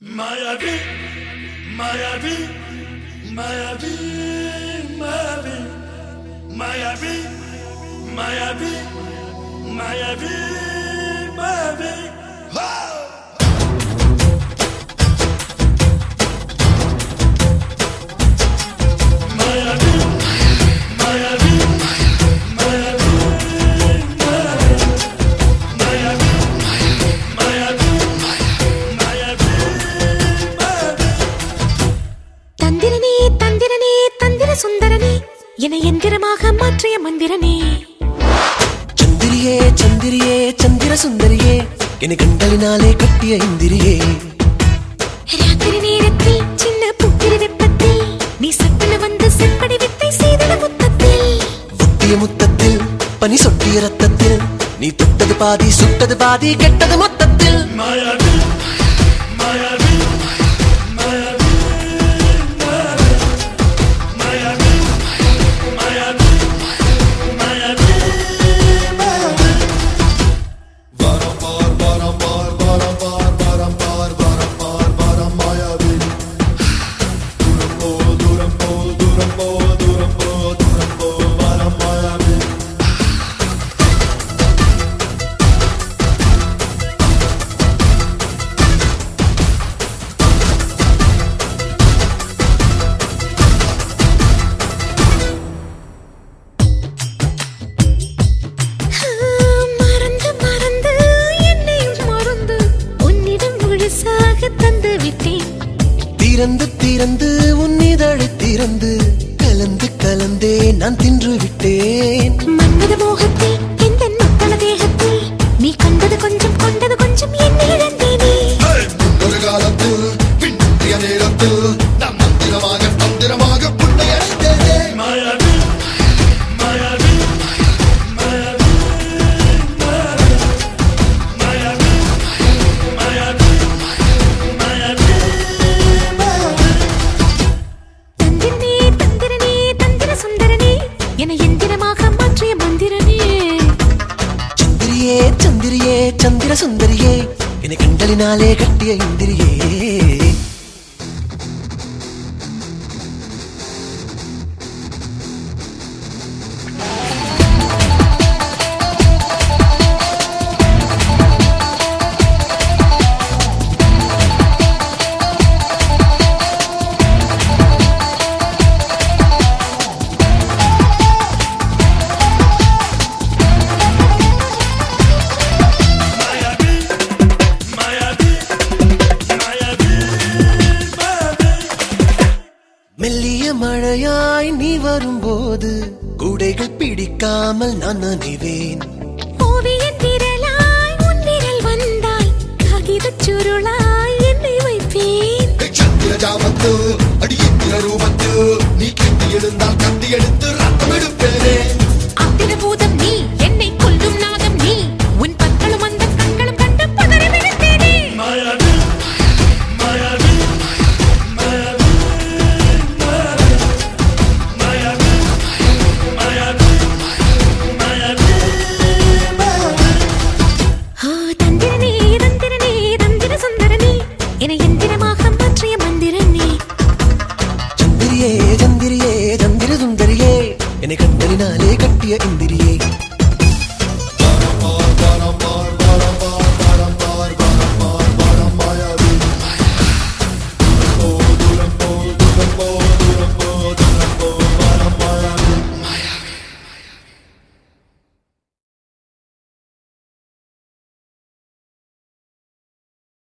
Mayavi, Mayavi, Mayavi, Mayavi, Mayavi, Mayavi, Mayavi, Mayavi. Ho! Mayavi, Mayavi, Mayavi, Mayavi, Mayavi, Mayavi, Mayavi. தந்திரனே தந்திரனே தந்திர சுந்தரனே என எந்திரமாக மாற்றிய மந்திரனே ചന്ദ്രിയേ ചന്ദ്രിയേ ചന്ദ്ര സുന്ദരിയേ എന്നെ കണ്ടലിനാലെ കട്ടിയ ഇന്ദിരിയേ ராத்திரி நேரத்தில் சின்ன புத்திரி வெப்பத்தில் நீ சட்டன வந்து செப்படி வித்தை செய்தன முத்தத்தில் ഒട്ടിയ മുത്തത്തിൽ പനി സൊട്ടിയ രത്തത്തിൽ നീ തൊട്ടത് പാതി സുട്ടത് പാതി കെട്ടത് മൊത്തത്തിൽ Mayavi, Mayavi, Mayavi, Mayavi, Mayavi, Mayavi, Mayavi. ஆ, மறந்து மறந்து என்னையும் மறந்து உன்னிடம் முழுசாக தந்து விட்டேன் திறந்து திறந்து உன்னிதழை திறந்து கலந்து கலந்தே நான் தின்று விட்டேன் மன்மத மோகத்தில் எந்த நுத்தன தேகத்தில் நீ கண்டது கொஞ்சம் கொண்டது கொஞ்சம் என்னை இழந்தேனே ഒരു കാലത്തിൽ പിന്നിയ നേരത്തിൽ നാം മന്ദിരமாக തந்திരமாக പുണ്യടത്തേനേ Mayavi, Mayavi, Mayavi, Mayavi, Mayavi, Mayavi, Mayavi. தந்திரனே தந்திரனே தந்திர சுந்தரனே என எந்திரமாக மாற்றிய மந்திரனே ചന്ദ്രിയേ ചന്ദ്രിയേ ചന്ദ്ര സുന്ദരിയേ എന്നെ കണ്ടലിനാലെ കട്ടിയ ഇന്ദിരിയേ Mayavi, Mayavi, Mayavi, Mayavi. மெல்லிய மழையாய் நீ வரும்போது கூடைகள் பிடிக்காமல் நான் நனைவேன் ஓவிய திரளாய் உன் விரல் வந்தாய் காகிதச் சுருளாய் என்னை வைப்பேன் ചന്ദ്രജാമത്ത് അടിയന്തിര രൂപത്തിൽ നീ കെട്ടിയെടുത്താൽ കത്തിയെടുത്ത് രക്തമെടുപ്പേനേ அத்திர பூதம் நீ என்னை கொல்லும் நாகம் நீ உன் பற்களும் அந்த கண்களும் கண்டு பதறி விழுந்தேனே Mayavi, Mayavi, Mayavi, Mayavi, Mayavi, Mayavi, Mayavi. ஆ, தந்திரனே தந்திரனே தந்திர சுந்தரனே என எந்திரமாக மாற்றிய மந்திரனே ചന്ദ്രിയേ ചന്ദ്രിയേ ചന്ദ്ര സുന്ദരിയേ എന്നെ കണ്ടലിനാലെ കട്ടിയ ഇന്ദിരിയേ